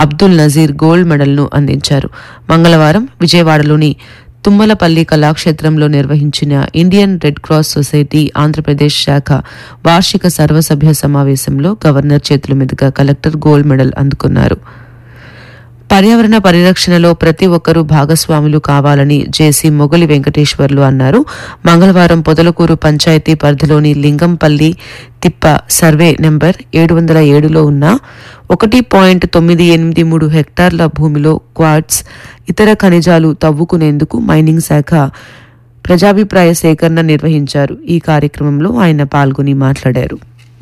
Abdul Nazir gold మెడల్ను అందించారు మంగళవారం విజయవాడలోని తుమ్మలపల్లి కళాక్షేత్రంలో నిర్వహించిన Indian red cross society Andhra Pradesh శాఖ వార్షిక సర్వసభ్య సమావేశంలో గవర్నర్ చేతుల మీదుగా కలెక్టర్ గోల్డ్ మెడల్ అందుకున్నారు పర్యావరణ పరిరక్షణలో ప్రతి ఒక్కరూ భాగస్వాములు కావాలని జేసీ మొగలి వెంకటేశ్వర్లు అన్నారు మంగళవారం పొదలకూరు పంచాయతీ పరిధిలోని లింగంపల్లి తిప్ప సర్వే నెంబర్ ఏడు వందల ఏడులో ఉన్న ఒకటి పాయింట్ తొమ్మిది ఎనిమిది మూడు హెక్టార్ల భూమిలో క్వాడ్స్ ఇతర ఖనిజాలు తవ్వుకునేందుకు మైనింగ్ శాఖ ప్రజాభిప్రాయ సేకరణ నిర్వహించారు ఈ కార్యక్రమంలో ఆయన పాల్గొని మాట్లాడారు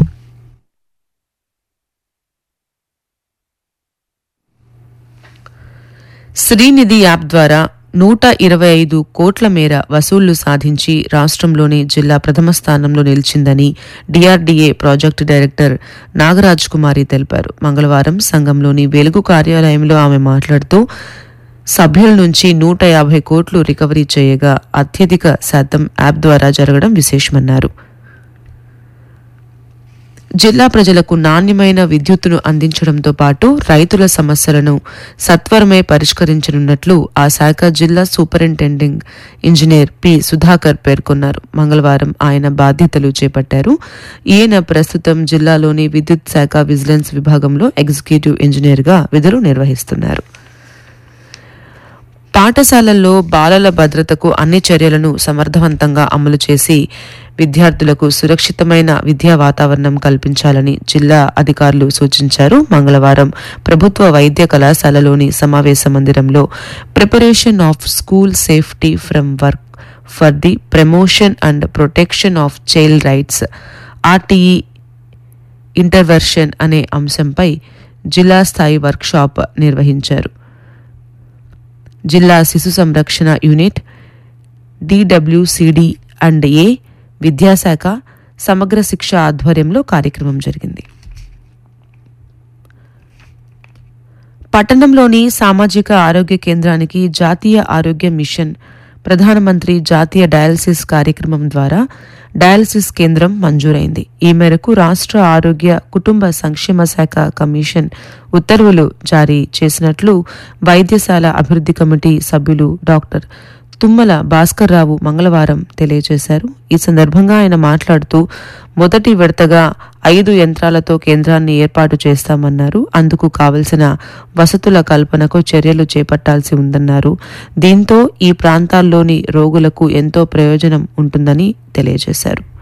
శ్రీనిధి యాప్ ద్వారా నూట ఇరవై ఐదు కోట్ల మేర వసూళ్లు సాధించి రాష్ట్రంలోని జిల్లా ప్రథమ స్థానంలో నిలిచిందని DRDA project director Nagaraj Kumari తెలిపారు మంగళవారం సంఘంలోని వెలుగు కార్యాలయంలో ఆమె మాట్లాడుతూ సభ్యుల నుంచి నూట యాభై కోట్లు రికవరీ చేయగా అత్యధిక శాతం యాప్ ద్వారా జరగడం విశేషమన్నారు జిల్లా ప్రజలకు నాణ్యమైన విద్యుత్తును అందించడంతో పాటు రైతుల సమస్యలను సత్వరమే పరిష్కరించనున్నట్లు ఆ శాఖ జిల్లా సూపరింటెండింగ్ ఇంజనీర్ పి సుధాకర్ పేర్కొన్నారు మంగళవారం ఆయన బాధ్యతలు చేపట్టారు ఈయన ప్రస్తుతం జిల్లాలోని విద్యుత్ శాఖ విజిలెన్స్ విభాగంలో ఎగ్జిక్యూటివ్ ఇంజనీర్గా విధులు నిర్వహిస్తున్నారు పాఠశాలల్లో బాలల భద్రతకు అన్ని చర్యలను సమర్థవంతంగా అమలు చేసి విద్యార్థులకు సురక్షితమైన విద్యా వాతావరణం కల్పించాలని జిల్లా అధికారులు సూచించారు మంగళవారం ప్రభుత్వ వైద్య కళాశాలలోని సమావేశ మందిరంలో preparation of school safety from work for the promotion and protection of child rights RTE intervention అనే అంశంపై జిల్లా స్థాయి వర్క్షాప్ నిర్వహించారు జిల్లా శిశు సంరక్షణ యూనిట్ డిడబ్ల్యూసిడి అండ్ ఏ విద్యాశాఖ సమగ్ర శిక్ష ఆధ్వర్యంలో కార్యక్రమం జరిగింది పట్టణంలోని సామాజిక ఆరోగ్య కేంద్రానికి జాతీయ ఆరోగ్య మిషన్ ప్రధానమంత్రి జాతీయ డయాలసిస్ కార్యక్రమం ద్వారా డయాలసిస్ కేంద్రం మంజూరైంది ఈ మేరకు రాష్ట్ర ఆరోగ్య కుటుంబ సంక్షేమ శాఖ కమిషన్ ఉత్తర్వులు జారీ చేసినట్లు వైద్యశాల అభివృద్ధి కమిటీ సభ్యులు డాక్టర్ తుమ్మల భాస్కర్ రావు మంగళవారం తెలియజేశారు ఈ సందర్భంగా ఆయన మాట్లాడుతూ మొదటి విడతగా ఐదు యంత్రాలతో కేంద్రాన్ని ఏర్పాటు చేస్తామన్నారు అందుకు కావలసిన వసతుల కల్పనకు చర్యలు చేపట్టాల్సి ఉందన్నారు దీంతో ఈ ప్రాంతాల్లోని రోగులకు ఎంతో ప్రయోజనం ఉంటుందని తెలియజేశారు